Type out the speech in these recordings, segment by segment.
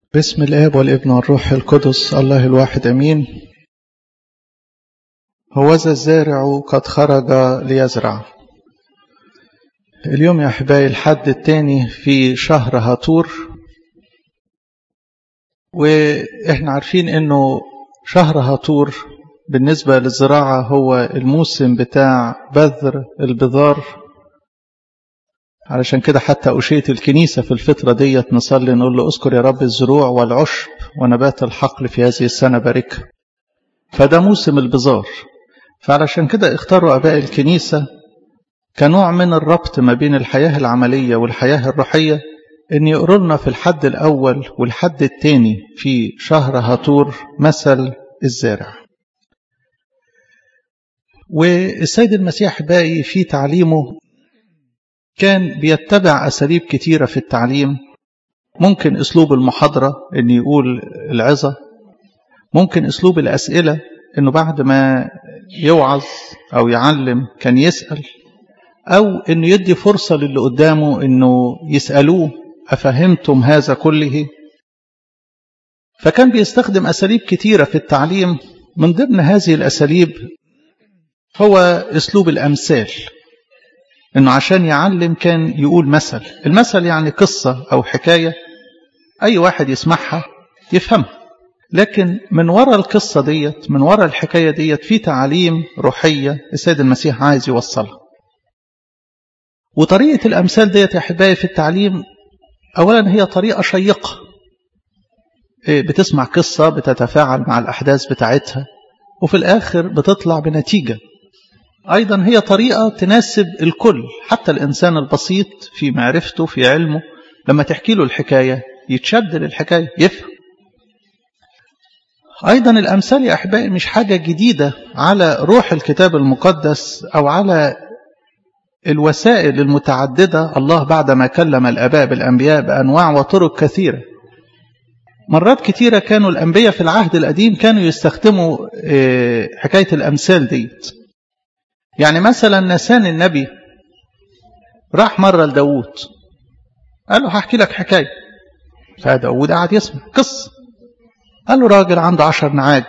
باسم الآب والابن والروح القدس الله الواحد أمين هوذا الزارع قد خرج ليزرع اليوم يا أحبائي الحد الثاني في شهر هاتور وإحنا عارفين إنه شهر هاتور بالنسبة للزراعة هو الموسم بتاع بذر البذار علشان كده حتى أشية الكنيسة في الفترة ديت نصلي نقول له اذكر يا رب الزروع والعشب ونبات الحقل في هذه السنة باركها فده موسم البذار فعلشان كده اختاروا أباء الكنيسة كنوع من الربط ما بين الحياة العملية والحياة الروحية ان يقروا لنا في الحد الأول والحد الثاني في شهر هاتور مثل الزارع والسيد المسيح باقي في تعليمه كان بيتبع أساليب كتيرة في التعليم ممكن أسلوب المحاضرة أن يقول العظة ممكن أسلوب الأسئلة أنه بعد ما يوعظ أو يعلم كان يسأل أو أنه يدي فرصة للي قدامه أنه يسألوه أفهمتم هذا كله فكان بيستخدم أساليب كتيرة في التعليم من ضمن هذه الأساليب هو أسلوب الأمثال انه عشان يعلم كان يقول مثل المثل يعني قصة او حكاية اي واحد يسمعها يفهمها لكن من وراء القصة ديت من وراء الحكاية ديت في تعاليم روحية السيد المسيح عايز يوصلها وطريقة الأمثال ديت يا أحبائي في التعليم أولا هي طريقة شيقة بتسمع قصة بتتفاعل مع الأحداث بتاعتها وفي الآخر بتطلع بنتيجة أيضا هي طريقة تناسب الكل حتى الإنسان البسيط في معرفته في علمه لما تحكي له الحكاية يتشد للحكاية يفهم أيضا الأمثال يا أحبائي مش حاجة جديدة على روح الكتاب المقدس أو على الوسائل المتعددة الله بعدما كلم الأباء بالأنبياء بأنواع وطرق كثيرة مرات كثيرة كانوا الأنبياء في العهد القديم كانوا يستخدموا حكاية الأمثال ديت يعني مثلا نسان النبي راح مرة لداود قال له هحكي لك حكاية فداود قعد يسمع قصة قال له راجل عنده عشر نعاج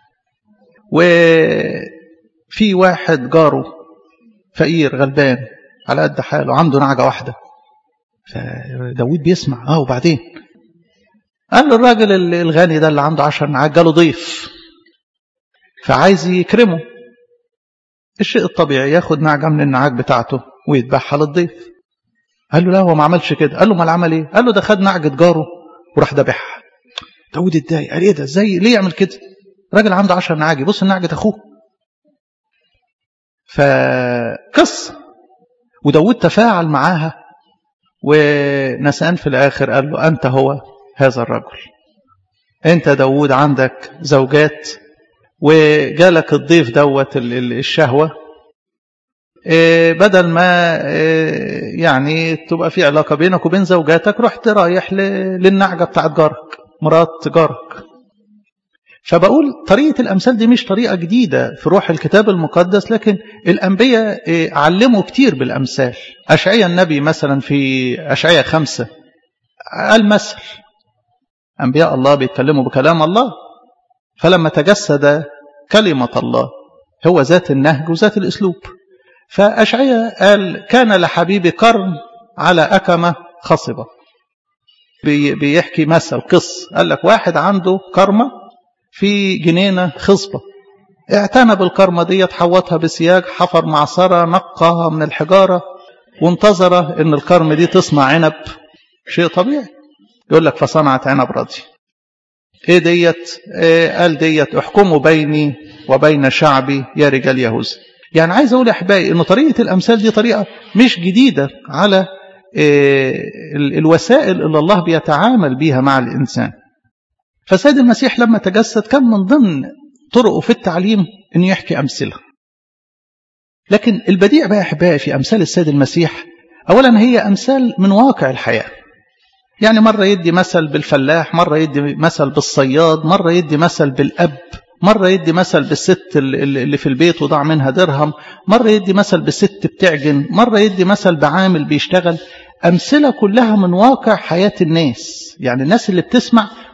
وفي واحد جاره فقير غلبان على قد حاله عنده نعجة واحدة فداود بيسمع اه وبعدين قال له الراجل الغني ده اللي عنده عشر نعاج جاله ضيف فعايز يكرمه الشيء الطبيعي ياخد نعجة من النعاج بتاعته ويذبحها للضيف قال له لا هو ما عملش كده قال له ما العمل ايه قال له ده خد نعجة جاره وراح ذبحها داود اتضايق قال ايه ده ازاي ليه يعمل كده راجل عنده 10 نعاجي بص نعجة اخوه فقصة وداود تفاعل معاها ونسان في الاخر قال له انت هو هذا الرجل انت داود عندك زوجات وجالك الضيف دوت الشهوة بدل ما يعني تبقى في علاقة بينك وبين زوجاتك رحت رايح للنعجة بتاعت جارك مرات جارك فبقول طريقة الأمثال دي مش طريقة جديدة في روح الكتاب المقدس لكن الأنبياء علموا كتير بالأمثال أشعية النبي مثلا في أشعية خمسة قال مثل أنبياء الله بيتكلموا بكلام الله فلما تجسد كلمة الله هو ذات النهج وذات الأسلوب فأشعية قال كان لحبيبي قرن على أكمة خصبة بيحكي مثل قص قال لك واحد عنده كرمة في جنينة خصبة اعتنى بالكرمة دي حوطها بسياج حفر معصرة نقها من الحجارة وانتظر ان الكرم دي تصنع عنب شيء طبيعي يقول لك فصنعت عنب راضي ايه ديت إيه قال ديت احكموا بيني وبين شعبي يا رجال يهوذا يعني عايز اقول يا احبائي ان طريقه الامثال دي طريقه مش جديده على إيه الوسائل اللي الله بيتعامل بيها مع الانسان فسيد المسيح لما تجسد كان من ضمن طرقه في التعليم انه يحكي امثله لكن البديع بقى يا احبائي في امثال السيد المسيح اولا هي امثال من واقع الحياه يعني مرة يدي مثل بالفلاح مرة يدي مثل بالصياد مرة يدي مثل بالأب مرة يدي مثل بالست اللي في البيت وضع منها درهم مرة يدي مثل بالست بتعجن مرة يدي مثل بعامل بيشتغل أمثلة كلها من واقع حياة الناس يعني الناس اللي بتسمع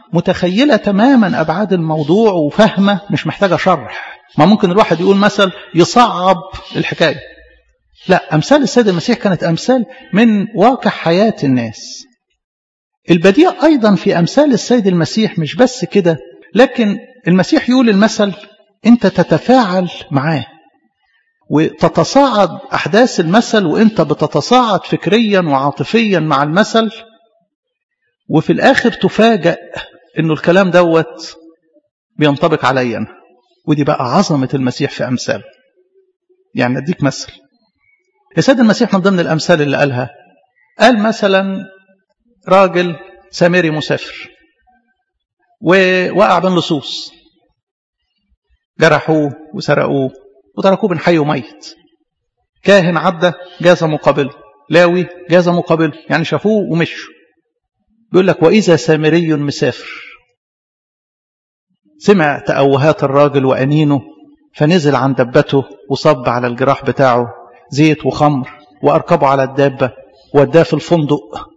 متخيلة تماما أبعاد الموضوع وفهمة مش محتاجة شرح ما ممكن الواحد يقول مثل يصعب الحكاية لا أمثال السيد المسيح كانت أمثال من واقع حياة الناس البديع أيضا في أمثال السيد المسيح مش بس كده لكن المسيح يقول المثل أنت تتفاعل معاه وتتصاعد أحداث المثل وأنت بتتصاعد فكريا وعاطفيا مع المثل وفي الآخر تفاجأ أنه الكلام دوت بينطبق عليا ودي بقى عظمة المسيح في أمثال يعني أديك مثل السيد المسيح من ضمن الأمثال اللي قالها قال مثلا راجل سامري مسافر ووقع بين لصوص جرحوه وسرقوه وتركوه بين حي وميت كاهن عدى جاز مقابله لاوي جاز مقابله يعني شافوه ومشوا بيقول لك وإذا سامري مسافر سمع تأوهات الراجل وأنينه فنزل عن دبته وصب على الجراح بتاعه زيت وخمر وأركبه على الدابة وداه في الفندق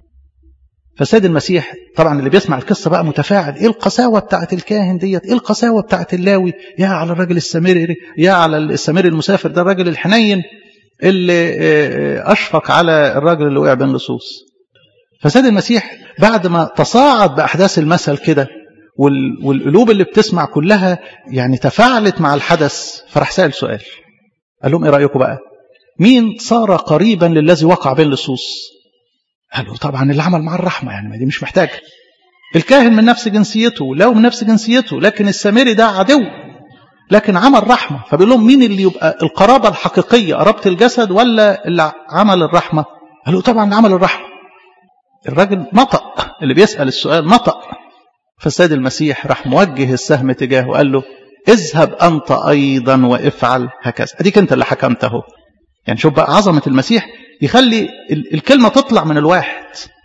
فسيد المسيح طبعا اللي بيسمع القصة بقى متفاعل ايه القساوة بتاعت الكاهن ديت ايه القساوة بتاعت اللاوي يا على الراجل السامري يا على السامري المسافر ده الراجل الحنين اللي أشفق على الراجل اللي وقع بين لصوص فسيد المسيح بعد ما تصاعد بأحداث المثل كده والقلوب اللي بتسمع كلها يعني تفاعلت مع الحدث فراح سأل سؤال قال لهم ايه رأيكم بقى مين صار قريبا للذي وقع بين لصوص قالوا طبعا اللي عمل مع الرحمة يعني ما دي مش محتاجة الكاهن من نفس جنسيته لو من نفس جنسيته لكن السامري ده عدو لكن عمل رحمة فبيقول لهم مين اللي يبقى القرابة الحقيقية قرابة الجسد ولا اللي عمل الرحمة قالوا طبعا اللي عمل الرحمة الراجل نطق اللي بيسأل السؤال نطق فالسيد المسيح راح موجه السهم تجاهه وقال له اذهب أنت أيضا وافعل هكذا أديك أنت اللي حكمته يعني شوف بقى عظمة المسيح يخلي الكلمة تطلع من الواحد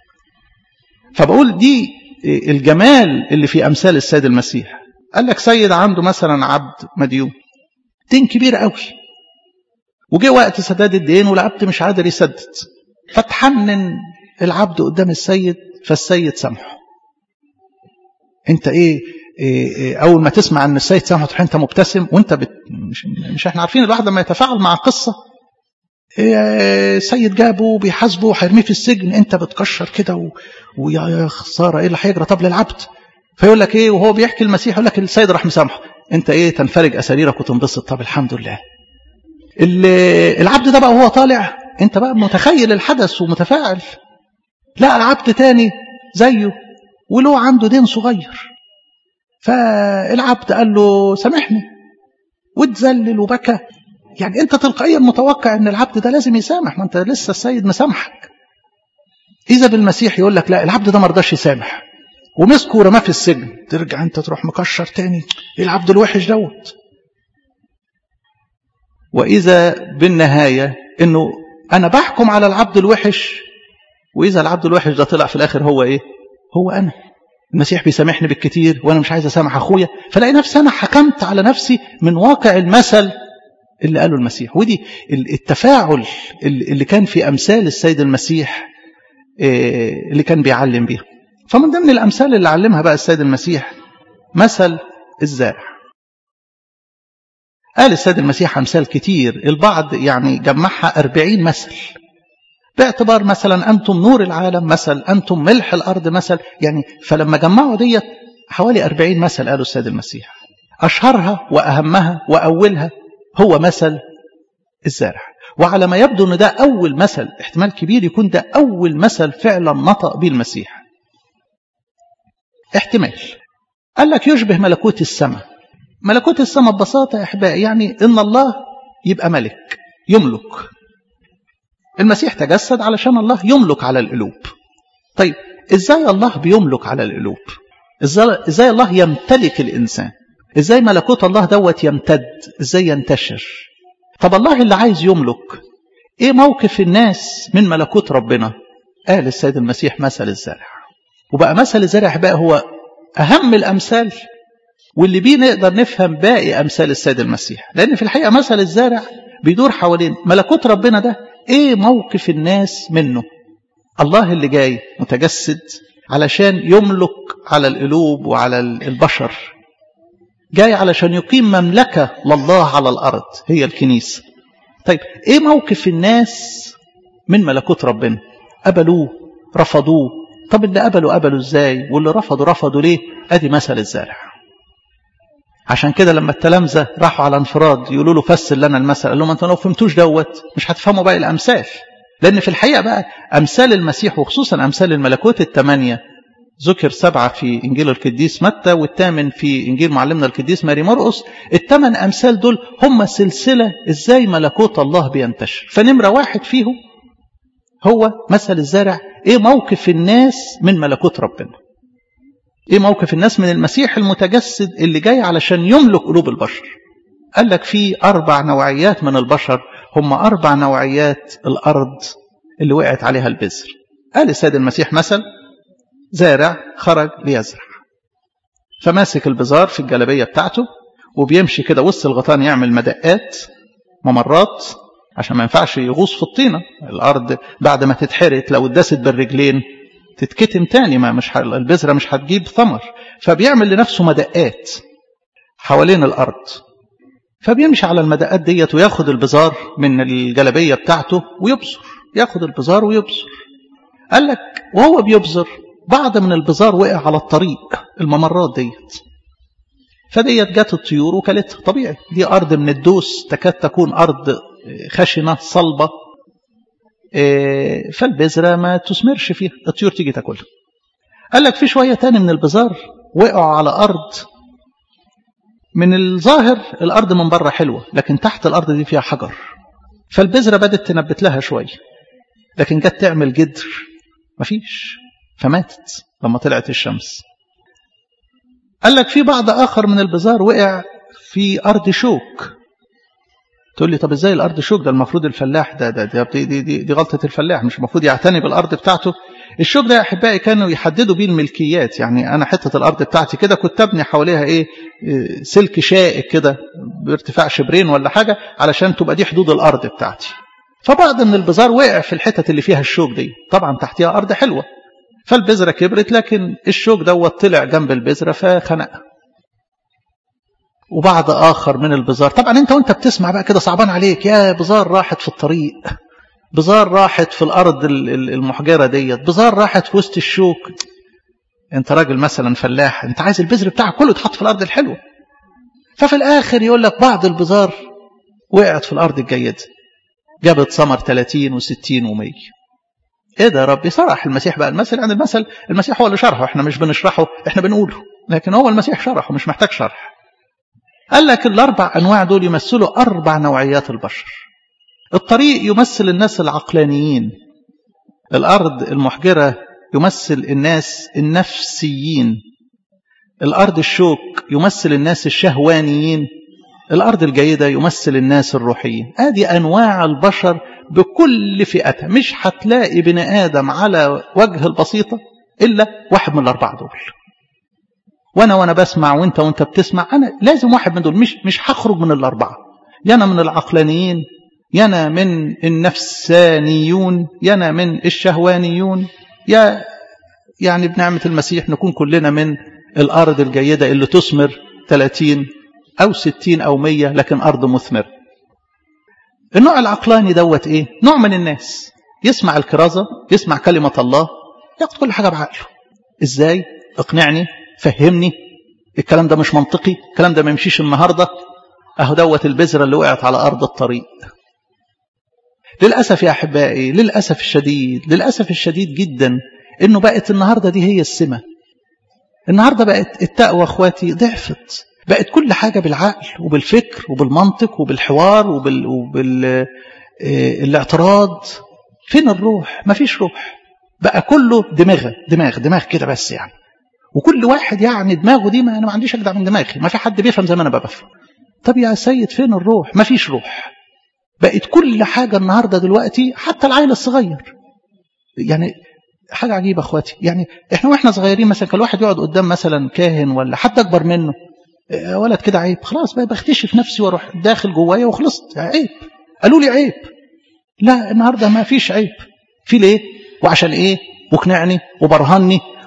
فبقول دي الجمال اللي في أمثال السيد المسيح قال لك سيد عنده مثلا عبد مديون دين كبير قوي وجه وقت سداد الدين والعبد مش قادر يسدد فتحنن العبد قدام السيد فالسيد سامحه انت ايه, إيه, إيه اول ما تسمع ان السيد سامحه تروح انت مبتسم وانت بت مش, مش احنا عارفين الواحد لما يتفاعل مع قصه إيه سيد جابه بيحاسبه وهيرميه في السجن انت بتكشر كده و... ويا خساره ايه اللي هيجرى طب للعبد فيقول لك ايه وهو بيحكي المسيح يقول لك السيد راح مسامحه انت ايه تنفرج اساريرك وتنبسط طب الحمد لله العبد ده بقى وهو طالع انت بقى متخيل الحدث ومتفاعل لا العبد تاني زيه وله عنده دين صغير فالعبد قال له سامحني واتذلل وبكى يعني انت تلقائيا متوقع ان العبد ده لازم يسامح ما انت لسه السيد مسامحك اذا بالمسيح يقول لك لا العبد ده ما رضاش يسامح ومسكه ورماه في السجن ترجع انت تروح مكشر تاني ايه العبد الوحش دوت واذا بالنهايه انه انا بحكم على العبد الوحش واذا العبد الوحش ده طلع في الاخر هو ايه هو انا المسيح بيسامحني بالكتير وانا مش عايز اسامح اخويا فلاقي نفسي انا حكمت على نفسي من واقع المثل اللي قاله المسيح ودي التفاعل اللي كان في امثال السيد المسيح اللي كان بيعلم بيها فمن ضمن الامثال اللي علمها بقى السيد المسيح مثل الزارع قال السيد المسيح امثال كتير البعض يعني جمعها أربعين مثل باعتبار مثلا أنتم نور العالم مثل أنتم ملح الأرض مثل يعني فلما جمعوا ديت حوالي أربعين مثل قالوا السيد المسيح أشهرها وأهمها وأولها هو مثل الزارع وعلى ما يبدو أن ده أول مثل احتمال كبير يكون ده أول مثل فعلا نطق به المسيح احتمال قال لك يشبه ملكوت السماء ملكوت السماء ببساطة يا أحبائي يعني إن الله يبقى ملك يملك المسيح تجسد علشان الله يملك على القلوب طيب ازاي الله بيملك على القلوب ازاي الله يمتلك الانسان ازاي ملكوت الله دوت يمتد ازاي ينتشر طب الله اللي عايز يملك ايه موقف الناس من ملكوت ربنا قال السيد المسيح مثل الزرع وبقى مثل الزرع بقى هو اهم الامثال واللي بيه نقدر نفهم باقي امثال السيد المسيح لان في الحقيقه مثل الزارع بيدور حوالين ملكوت ربنا ده ايه موقف الناس منه الله اللي جاي متجسد علشان يملك على القلوب وعلى البشر جاي علشان يقيم مملكة لله على الأرض هي الكنيسة طيب ايه موقف الناس من ملكوت ربنا قبلوه رفضوه طب اللي قبلوا قبلوا ازاي واللي رفضوا رفضوا ليه ادي مثل الزارع عشان كده لما التلامذه راحوا على انفراد يقولوا له فسر لنا المثل قال لهم انتوا لو فهمتوش دوت مش هتفهموا باقي الامثال لان في الحقيقه بقى امثال المسيح وخصوصا امثال الملكوت الثمانيه ذكر سبعة في إنجيل القديس متى والثامن في إنجيل معلمنا القديس ماري مرقس الثمان أمثال دول هم سلسلة إزاي ملكوت الله بينتشر فنمرة واحد فيهم هو مثل الزارع إيه موقف الناس من ملكوت ربنا إيه موقف الناس من المسيح المتجسد اللي جاي علشان يملك قلوب البشر قال لك في أربع نوعيات من البشر هم أربع نوعيات الأرض اللي وقعت عليها البذر قال السيد المسيح مثل زارع خرج ليزرع فماسك البزار في الجلبية بتاعته وبيمشي كده وسط الغطان يعمل مدقات ممرات عشان ما ينفعش يغوص في الطينة الأرض بعد ما تتحرق لو اتدست بالرجلين تتكتم تاني ما مش البذرة مش هتجيب ثمر فبيعمل لنفسه مدقات حوالين الأرض فبيمشي على المدقات ديت وياخد البزار من الجلبية بتاعته ويبصر ياخد البزار ويبصر قال لك وهو بيبصر بعض من البزار وقع على الطريق الممرات ديت فديت جت الطيور وكلتها طبيعي دي أرض من الدوس تكاد تكون أرض خشنة صلبة فالبذرة ما تثمرش فيها الطيور تيجي تاكلها قال لك في شوية تاني من البزار وقعوا على أرض من الظاهر الأرض من بره حلوة لكن تحت الأرض دي فيها حجر فالبذرة بدت تنبت لها شوية لكن جت تعمل جدر مفيش فماتت لما طلعت الشمس قال لك في بعض آخر من البزار وقع في أرض شوك تقول لي طب ازاي الأرض شوك ده المفروض الفلاح ده ده, ده دي, دي, دي, دي غلطة الفلاح مش المفروض يعتني بالأرض بتاعته الشوك ده يا أحبائي كانوا يحددوا بيه الملكيات يعني أنا حتة الأرض بتاعتي كده كنت أبني حواليها إيه سلك شائك كده بارتفاع شبرين ولا حاجة علشان تبقى دي حدود الأرض بتاعتي فبعض من البزار وقع في الحتت اللي فيها الشوك دي طبعا تحتها أرض حلوة فالبذرة كبرت لكن الشوك دوت طلع جنب البذرة فخنقها وبعض آخر من البزار طبعا انت وانت بتسمع بقى كده صعبان عليك يا بزار راحت في الطريق بزار راحت في الأرض المحجرة ديت بزار راحت في وسط الشوك انت راجل مثلا فلاح انت عايز البذر بتاعك كله يتحط في الأرض الحلوة ففي الآخر يقول لك بعض البزار وقعت في الأرض الجيدة جابت ثمر 30 و60 و100 ايه ده يا ربي صرح المسيح بقى المثل يعني المثل المسيح هو اللي شرحه احنا مش بنشرحه احنا بنقوله لكن هو المسيح شرحه مش محتاج شرح قال لك الاربع انواع دول يمثلوا اربع نوعيات البشر الطريق يمثل الناس العقلانيين الارض المحجره يمثل الناس النفسيين الارض الشوك يمثل الناس الشهوانيين الارض الجيده يمثل الناس الروحيين ادي انواع البشر بكل فئتها مش هتلاقي بني آدم على وجه البسيطة إلا واحد من الأربعة دول وأنا وأنا بسمع وأنت وأنت بتسمع أنا لازم واحد من دول مش مش هخرج من الأربعة يا أنا من العقلانيين يا أنا من النفسانيون يا أنا من الشهوانيون يا يعني بنعمة المسيح نكون كلنا من الأرض الجيدة اللي تثمر 30 أو 60 أو 100 لكن أرض مثمرة النوع العقلاني دوت ايه نوع من الناس يسمع الكرازة يسمع كلمة الله ياخد كل حاجة بعقله ازاي اقنعني فهمني الكلام ده مش منطقي الكلام ده ما يمشيش النهاردة اهو دوت البذرة اللي وقعت على ارض الطريق للأسف يا أحبائي للأسف الشديد للأسف الشديد جدا إنه بقت النهاردة دي هي السمة النهاردة بقت التقوى أخواتي ضعفت بقت كل حاجة بالعقل وبالفكر وبالمنطق وبالحوار وبال... وبال... الاعتراض فين الروح مفيش روح بقى كله دماغ دماغ دماغ كده بس يعني وكل واحد يعني دماغه دي ما انا ما عنديش اجدع من دماغي ما في حد بيفهم زي ما انا بفهم طب يا سيد فين الروح مفيش روح بقت كل حاجة النهاردة دلوقتي حتى العيل الصغير يعني حاجة عجيبة اخواتي يعني احنا واحنا صغيرين مثلا كان الواحد يقعد قدام مثلا كاهن ولا حد اكبر منه ولد كده عيب خلاص بقى بختشف نفسي واروح داخل جوايا وخلصت عيب قالوا لي عيب لا النهارده ما فيش عيب في ليه وعشان ايه واقنعني وبرهني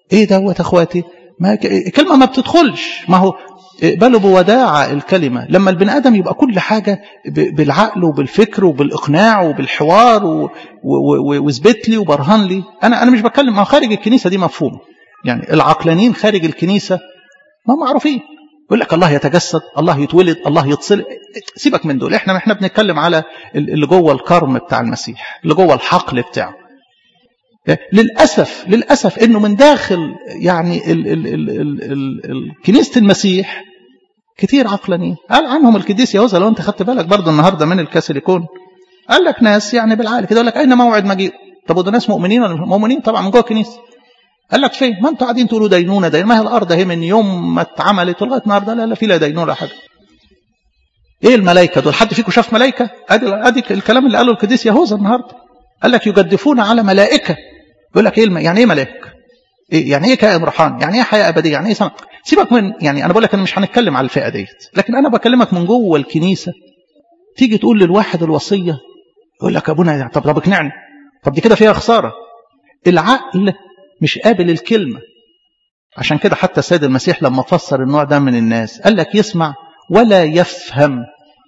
ايه دوت اخواتي ما كلمه ما بتدخلش ما هو اقبلوا بوداعة الكلمة لما البني آدم يبقى كل حاجة بالعقل وبالفكر وبالإقناع وبالحوار واثبت لي وبرهن لي أنا أنا مش بتكلم ما خارج الكنيسة دي مفهوم يعني العقلانيين خارج الكنيسة ما معروفين يقول لك الله يتجسد الله يتولد الله يتصل سيبك من دول احنا احنا بنتكلم على اللي جوه الكرم بتاع المسيح اللي جوه الحقل بتاعه للأسف للأسف انه من داخل يعني ال ال ال ال ال ال كنيسة المسيح كتير عقلانيين قال عنهم القديس يهوذا لو انت خدت بالك برضه النهارده من الكاثوليكون قال لك ناس يعني بالعقل كده يقول لك اين موعد مجيء طب وده ناس مؤمنين ولا مؤمنين طبعا من جوه الكنيسه قال لك فين ما انتوا قاعدين تقولوا دينونه دينونه ما هي الارض اهي من يوم ما اتعملت لغايه النهارده لا لا في لا دينونه ولا حاجه ايه الملائكه دول حد فيكم شاف ملائكه ادي ادي الكلام اللي قاله القديس يهوذا النهارده قال لك يجدفون على ملائكه يقول لك ايه الم... يعني ايه ملائكه إيه يعني ايه كائن روحاني يعني ايه حياه ابديه يعني ايه سمع سيبك من يعني انا بقول لك انا مش هنتكلم على الفئه ديت لكن انا بكلمك من جوه الكنيسه تيجي تقول للواحد الوصيه يقول لك ابونا طب طب اقنعني طب دي كده فيها خساره العقل مش قابل الكلمه عشان كده حتى السيد المسيح لما فسر النوع ده من الناس قال لك يسمع ولا يفهم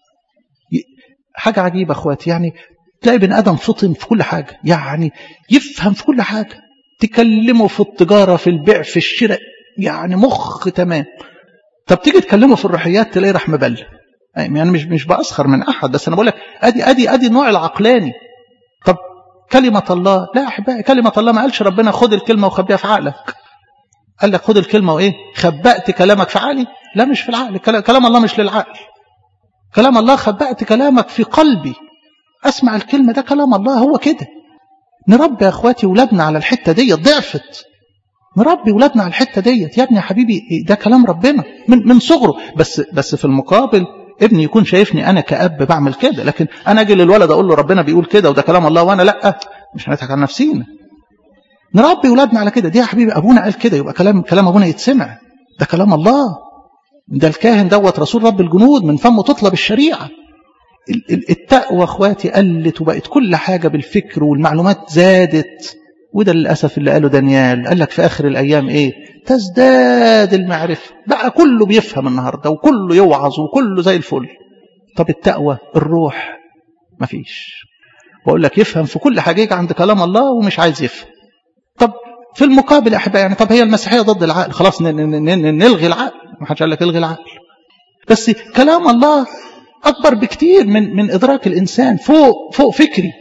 حاجه عجيبه اخواتي يعني تلاقي بني ادم فطن في كل حاجه يعني يفهم في كل حاجه تكلمه في التجاره في البيع في الشراء يعني مخ تمام طب تيجي تكلمه في الروحيات تلاقيه راح مبلغ يعني مش مش باسخر من احد بس انا بقول لك ادي ادي ادي النوع العقلاني طب كلمه الله لا احبائي كلمه الله ما قالش ربنا خد الكلمه وخبيها في عقلك قال لك خد الكلمه وايه خبأت كلامك في عقلي لا مش في العقل كلام الله مش للعقل كلام الله خبأت كلامك في قلبي اسمع الكلمه ده كلام الله هو كده نربي يا اخواتي ولادنا على الحته دي ضعفت نربي ولادنا على الحته ديت يا ابني يا حبيبي ده كلام ربنا من من صغره بس بس في المقابل ابني يكون شايفني انا كاب بعمل كده لكن انا اجي للولد اقول له ربنا بيقول كده وده كلام الله وانا لا مش هنضحك على نفسينا نربي ولادنا على كده دي يا حبيبي ابونا قال كده يبقى كلام كلام ابونا يتسمع ده كلام الله ده الكاهن دوت رسول رب الجنود من فمه تطلب الشريعه التقوى اخواتي قلت وبقت كل حاجه بالفكر والمعلومات زادت وده للأسف اللي قاله دانيال قال لك في آخر الأيام إيه تزداد المعرفة بقى كله بيفهم النهاردة وكله يوعظ وكله زي الفل طب التقوى الروح مفيش بقول لك يفهم في كل حاجة عند كلام الله ومش عايز يفهم طب في المقابل أحبائي يعني طب هي المسيحية ضد العقل خلاص نلغي العقل ما حدش قال لك الغي العقل بس كلام الله أكبر بكتير من من إدراك الإنسان فوق فوق فكري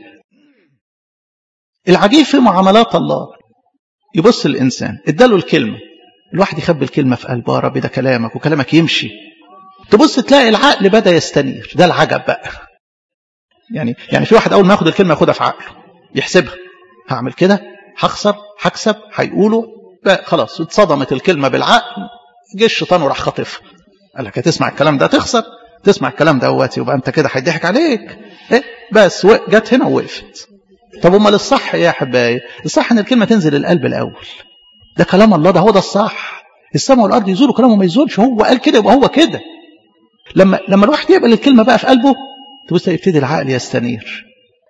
العجيب في معاملات الله يبص الإنسان اداله الكلمة الواحد يخبي الكلمة في قلبه يا رب ده كلامك وكلامك يمشي تبص تلاقي العقل بدأ يستنير ده العجب بقى يعني يعني في واحد أول ما ياخد الكلمة ياخدها في عقله يحسبها هعمل كده هخسر هكسب هيقولوا خلاص اتصدمت الكلمة بالعقل جه الشيطان وراح خاطفها قال لك هتسمع الكلام ده تخسر تسمع الكلام دوت يبقى انت كده هيضحك عليك ايه بس جت هنا ووقفت طب امال الصح ايه يا حبايبي الصح ان الكلمه تنزل القلب الاول ده كلام الله ده هو ده الصح السماء والارض يزولوا كلامه ما يزولش هو قال كده يبقى هو كده لما لما الواحد يقبل الكلمه بقى في قلبه تبص يبتدي العقل يستنير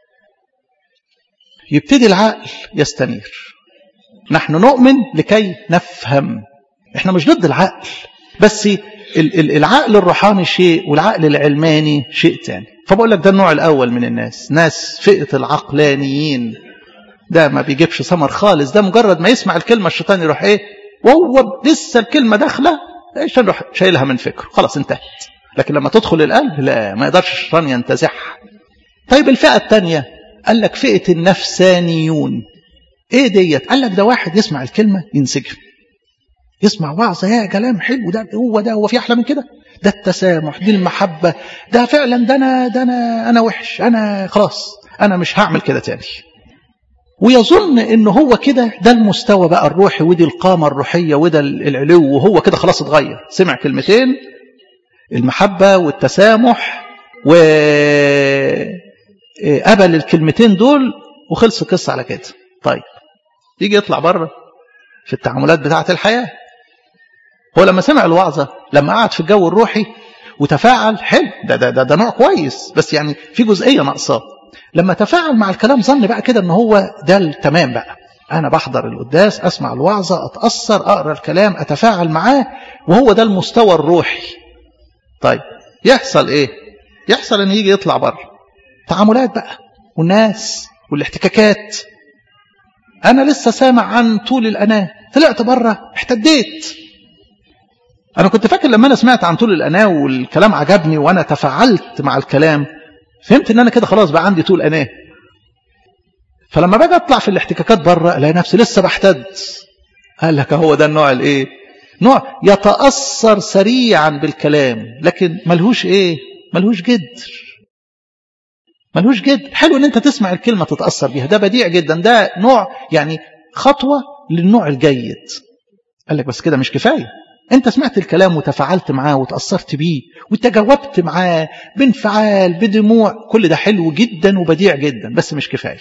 يبتدي العقل يستنير نحن نؤمن لكي نفهم احنا مش ضد العقل بس العقل الروحاني شيء والعقل العلماني شيء تاني فبقول لك ده النوع الأول من الناس ناس فئة العقلانيين ده ما بيجيبش ثمر خالص ده مجرد ما يسمع الكلمة الشيطان يروح ايه وهو لسه الكلمة داخلة ايش نروح شايلها من فكره خلاص انتهت لكن لما تدخل القلب لا ما يقدرش الشيطان ينتزعها طيب الفئة الثانية قال لك فئة النفسانيون ايه ديت قال لك ده واحد يسمع الكلمة ينسجم يسمع وعظة يا كلام حلو ده هو ده هو في احلى من كده ده التسامح دي المحبة ده فعلا ده أنا, ده أنا, أنا وحش أنا خلاص أنا مش هعمل كده تاني ويظن ان هو كده ده المستوى بقى الروحي ودي القامة الروحية وده العلو وهو كده خلاص اتغير سمع كلمتين المحبة والتسامح وقبل الكلمتين دول وخلص القصة على كده طيب يجي يطلع بره في التعاملات بتاعة الحياة هو لما سمع الوعظة لما قعد في الجو الروحي وتفاعل حلو ده, ده, ده, ده نوع كويس بس يعني في جزئية ناقصاه لما تفاعل مع الكلام ظن بقى كده ان هو ده التمام بقى أنا بحضر القداس أسمع الوعظة أتأثر أقرأ الكلام أتفاعل معاه وهو ده المستوى الروحي طيب يحصل إيه يحصل أن يجي يطلع بره تعاملات بقى والناس والاحتكاكات أنا لسه سامع عن طول الأناة طلعت بره احتديت أنا كنت فاكر لما أنا سمعت عن طول الأناة والكلام عجبني وأنا تفاعلت مع الكلام فهمت ان انا كده خلاص بقى عندي طول اناه فلما باجي اطلع في الاحتكاكات بره الاقي نفسي لسه بحتد قال لك هو ده النوع الايه نوع يتاثر سريعا بالكلام لكن ملهوش ايه ملهوش جدر ملهوش جدر حلو ان انت تسمع الكلمه تتاثر بيها ده بديع جدا ده نوع يعني خطوه للنوع الجيد قال لك بس كده مش كفايه انت سمعت الكلام وتفاعلت معاه وتأثرت بيه وتجاوبت معاه بانفعال بدموع كل ده حلو جدا وبديع جدا بس مش كفاية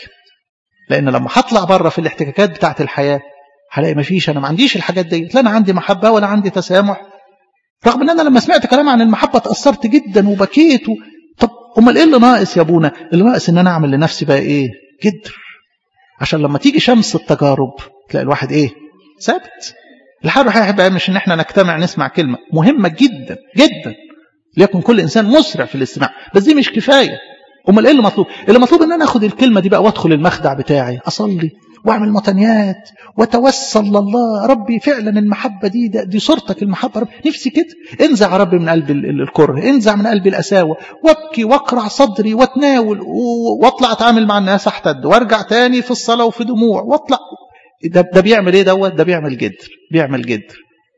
لأن لما هطلع بره في الاحتكاكات بتاعة الحياة هلاقي ما فيش أنا ما عنديش الحاجات دي لا أنا عندي محبة ولا عندي تسامح رغم أن أنا لما سمعت كلام عن المحبة تأثرت جدا وبكيت و... طب أمال إيه اللي ناقص يا أبونا اللي ناقص إن أنا أعمل لنفسي بقى إيه جدر عشان لما تيجي شمس التجارب تلاقي الواحد إيه ثابت الحال الروحية مش ان احنا نجتمع نسمع كلمة مهمة جدا جدا ليكن كل انسان مسرع في الاستماع بس دي مش كفاية امال ايه اللي مطلوب اللي مطلوب ان انا اخد الكلمة دي بقى وادخل المخدع بتاعي اصلي واعمل متنيات واتوسل لله ربي فعلا المحبة دي ده دي صورتك المحبة ربي نفسي كده انزع ربي من قلب الكره انزع من قلب القساوة وابكي واقرع صدري واتناول واطلع اتعامل مع الناس احتد وارجع تاني في الصلاة وفي دموع واطلع ده, ده بيعمل ايه دوت ده بيعمل جدر بيعمل جدر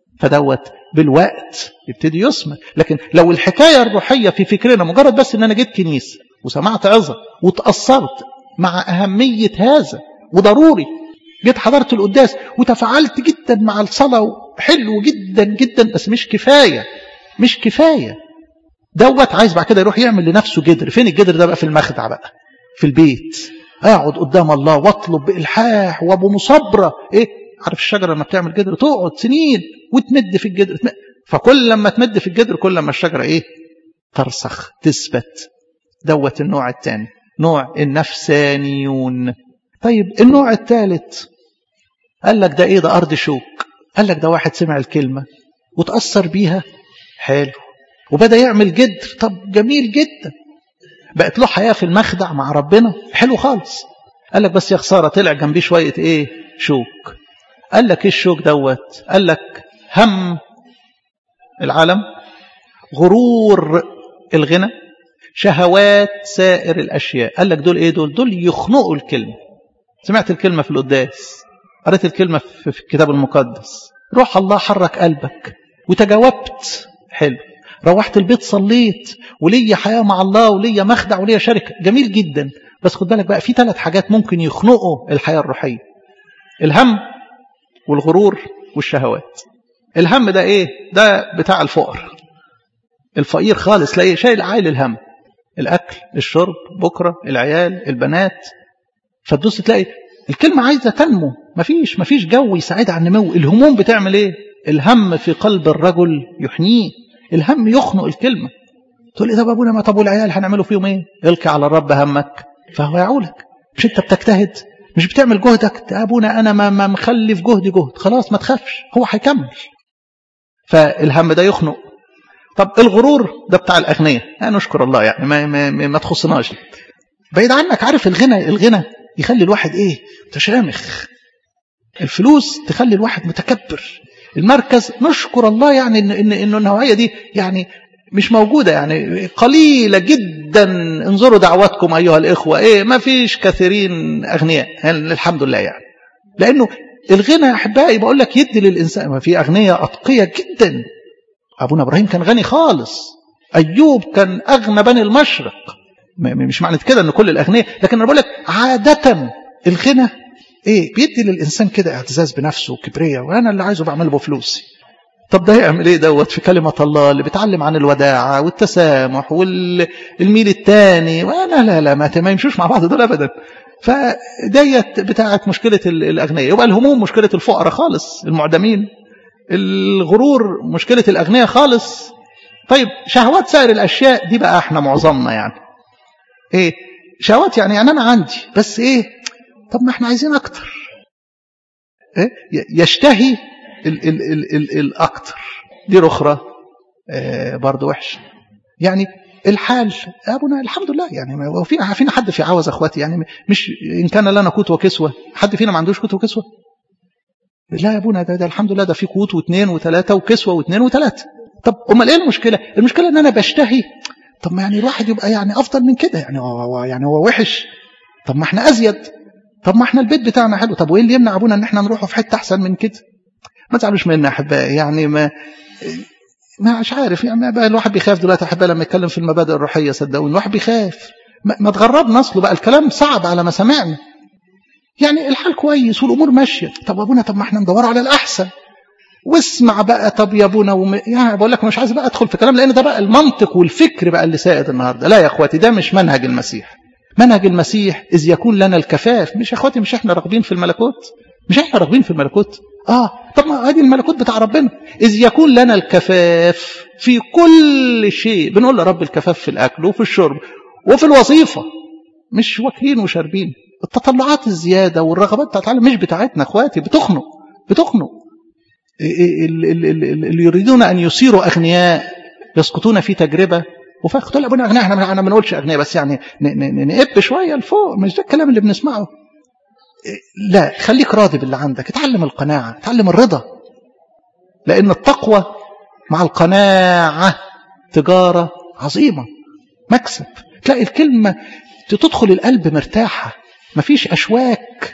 فدوت بالوقت يبتدي يثمر لكن لو الحكاية الروحية في فكرنا مجرد بس ان انا جيت كنيسة وسمعت عظة وتأثرت مع أهمية هذا وضروري جيت حضرت القداس وتفاعلت جدا مع الصلاة حلو جدا جدا بس مش كفاية مش كفاية دوت عايز بعد كده يروح يعمل لنفسه جدر فين الجدر ده بقى في المخدع بقى في البيت اقعد قدام الله واطلب بالحاح وبمصابره ايه عارف الشجره لما بتعمل جدر تقعد سنين وتمد في الجدر تمد. فكل لما تمد في الجدر كل لما الشجره ايه ترسخ تثبت دوت النوع الثاني نوع النفسانيون طيب النوع الثالث قال لك ده ايه ده ارض شوك قال لك ده واحد سمع الكلمه وتاثر بيها حلو وبدا يعمل جدر طب جميل جدا بقت له حياة في المخدع مع ربنا حلو خالص قال لك بس يا خسارة طلع جنبيه شوية ايه شوك قال لك ايه الشوك دوت قال لك هم العالم غرور الغنى شهوات سائر الأشياء قال لك دول ايه دول دول يخنقوا الكلمة سمعت الكلمة في القداس قريت الكلمة في الكتاب المقدس روح الله حرك قلبك وتجاوبت حلو روحت البيت صليت وليا حياة مع الله وليا مخدع وليا شركة جميل جدا بس خد بالك بقى في ثلاث حاجات ممكن يخنقوا الحياة الروحية الهم والغرور والشهوات الهم ده ايه ده بتاع الفقر الفقير خالص تلاقيه شايل عايل الهم الاكل الشرب بكرة العيال البنات فتبص تلاقي الكلمة عايزة تنمو مفيش مفيش جو يساعدها على النمو الهموم بتعمل ايه الهم في قلب الرجل يحنيه الهم يخنق الكلمة تقول لي طب ابونا ما طب والعيال هنعمله فيهم ايه القي على الرب همك فهو يعولك مش انت بتجتهد مش بتعمل جهدك يا ابونا انا ما, ما مخلي في جهدي جهد خلاص ما تخافش هو هيكمل فالهم ده يخنق طب الغرور ده بتاع الاغنياء يعني نشكر الله يعني ما, ما, ما, ما تخصناش بعيد عنك عارف الغنى الغنى يخلي الواحد ايه متشامخ الفلوس تخلي الواحد متكبر المركز نشكر الله يعني ان ان ان النوعيه دي يعني مش موجوده يعني قليله جدا انظروا دعواتكم ايها الاخوه ايه ما فيش كثيرين اغنياء يعني الحمد لله يعني لانه الغنى يا احبائي بقول لك يدي للانسان ما في اغنياء اتقياء جدا ابونا ابراهيم كان غني خالص ايوب كان اغنى بني المشرق مش معنى كده ان كل الاغنياء لكن انا بقول لك عاده الغنى ايه بيدي للانسان كده اعتزاز بنفسه وكبرياء وانا اللي عايزه بعمله بفلوسي طب ده يعمل ايه دوت في كلمة الله اللي بيتعلم عن الوداعة والتسامح والميل التاني وانا لا لا ما, ما يمشوش مع بعض دول ابدا فديت بتاعت مشكلة الأغنياء يبقى الهموم مشكلة الفقراء خالص المعدمين الغرور مشكلة الأغنياء خالص طيب شهوات سائر الأشياء دي بقى احنا معظمنا يعني ايه شهوات يعني يعني أنا عندي بس ايه طب ما احنا عايزين أكتر يشتهي ال ال ال ال الأكتر دي أخرى برضه وحش يعني الحال أبونا الحمد لله يعني ما فينا فينا حد في عوز أخواتي يعني مش إن كان لنا قوت وكسوة حد فينا ما عندوش قوت وكسوة لا يا ابونا ده, ده الحمد لله ده في قوت واثنين وثلاثة وكسوة واثنين وثلاثة طب امال ايه المشكلة المشكلة ان انا بشتهي طب ما يعني الواحد يبقى يعني افضل من كده يعني هو يعني هو وحش طب ما احنا ازيد طب ما احنا البيت بتاعنا حلو طب وايه اللي يمنع ابونا ان احنا نروح في حته احسن من كده ما تزعلوش مني احبائي يعني ما ما مش عارف يعني بقى الواحد بيخاف دلوقتي احبائي لما يتكلم في المبادئ الروحيه صدقوني الواحد بيخاف ما, ما تغربنا اصله بقى الكلام صعب على ما سمعنا يعني الحال كويس والامور ماشيه طب ابونا طب ما احنا ندور على الاحسن واسمع بقى طب يا ابونا وم... يعني بقول لك مش عايز بقى ادخل في كلام لان ده بقى المنطق والفكر بقى اللي سائد النهارده لا يا اخواتي ده مش منهج المسيح منهج المسيح اذ يكون لنا الكفاف مش يا اخواتي مش احنا راغبين في الملكوت مش احنا راغبين في الملكوت اه طب ما ادي الملكوت بتاع ربنا اذ يكون لنا الكفاف في كل شيء بنقول لرب الكفاف في الاكل وفي الشرب وفي الوظيفه مش واكلين وشاربين التطلعات الزياده والرغبات بتاعت العالم مش بتاعتنا اخواتي بتخنق بتخنق اللي يريدون ان يصيروا اغنياء يسقطون في تجربه وفاخ طلع ابونا اغنياء احنا ما بنقولش اغنياء بس يعني نقب شويه لفوق مش ده الكلام اللي بنسمعه لا خليك راضي باللي عندك اتعلم القناعه اتعلم الرضا لان التقوى مع القناعه تجاره عظيمه مكسب تلاقي الكلمه تدخل القلب مرتاحه مفيش اشواك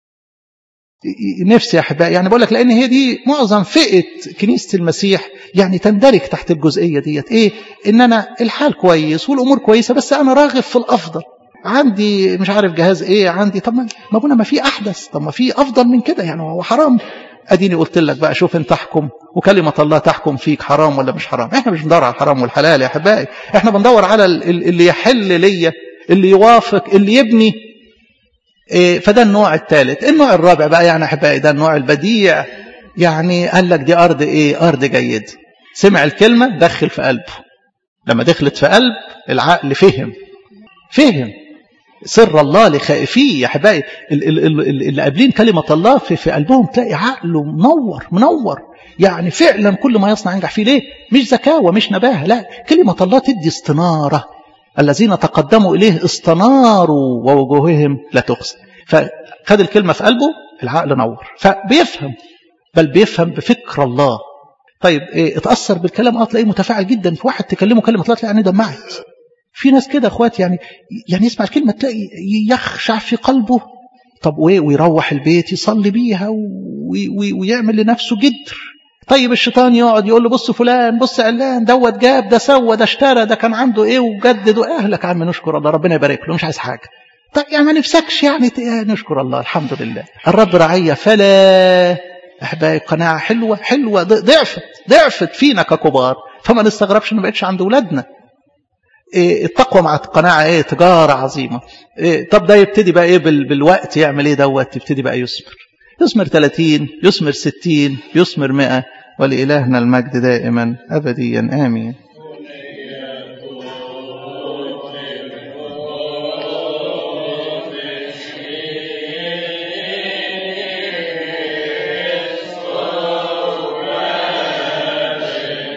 نفسي يا احبائي يعني بقول لك لان هي دي معظم فئه كنيسه المسيح يعني تندرج تحت الجزئيه ديت ايه ان انا الحال كويس والامور كويسه بس انا راغب في الافضل عندي مش عارف جهاز ايه عندي طب ما ابونا ما في احدث طب ما في افضل من كده يعني هو حرام اديني قلت لك بقى شوف انت تحكم وكلمه الله تحكم فيك حرام ولا مش حرام احنا مش بندور على الحرام والحلال يا احبائي احنا بندور على اللي يحل ليا اللي يوافق اللي يبني إيه فده النوع الثالث النوع الرابع بقى يعني احبائي ده النوع البديع يعني قال لك دي ارض ايه ارض جيد سمع الكلمه دخل في قلبه لما دخلت في قلب العقل فهم فهم سر الله لخائفيه يا احبائي اللي قابلين كلمه الله في, في قلبهم تلاقي عقله منور منور يعني فعلا كل ما يصنع ينجح فيه ليه مش زكاوه مش نباهه لا كلمه الله تدي استناره الذين تقدموا إليه استناروا ووجوههم لا تخزى فخد الكلمة في قلبه العقل نور فبيفهم بل بيفهم بفكر الله طيب إيه اتأثر بالكلام اه تلاقيه متفاعل جدا في واحد تكلمه كلمة تلاقي يعني دمعت في ناس كده اخوات يعني يعني يسمع الكلمة تلاقي يخشع في قلبه طب وايه ويروح البيت يصلي بيها ويعمل لنفسه جدر طيب الشيطان يقعد يقول له بص فلان بص علان دوت جاب ده سوى ده اشترى ده كان عنده ايه وجدد واهلك يا عم نشكر الله ربنا يبارك له مش عايز حاجه طيب يعني ما نفسكش يعني نشكر الله الحمد لله الرب رعيه فلا احبائي قناعه حلوه حلوه ضعفت ضعفت فينا ككبار فما نستغربش ان ما بقتش عند اولادنا إيه التقوى مع القناعه ايه تجاره عظيمه إيه طب ده يبتدي بقى ايه بالوقت يعمل ايه دوت يبتدي بقى يثمر يثمر 30 يثمر 60 يثمر 100 ولإلهنا المجد دائما أبديا آمين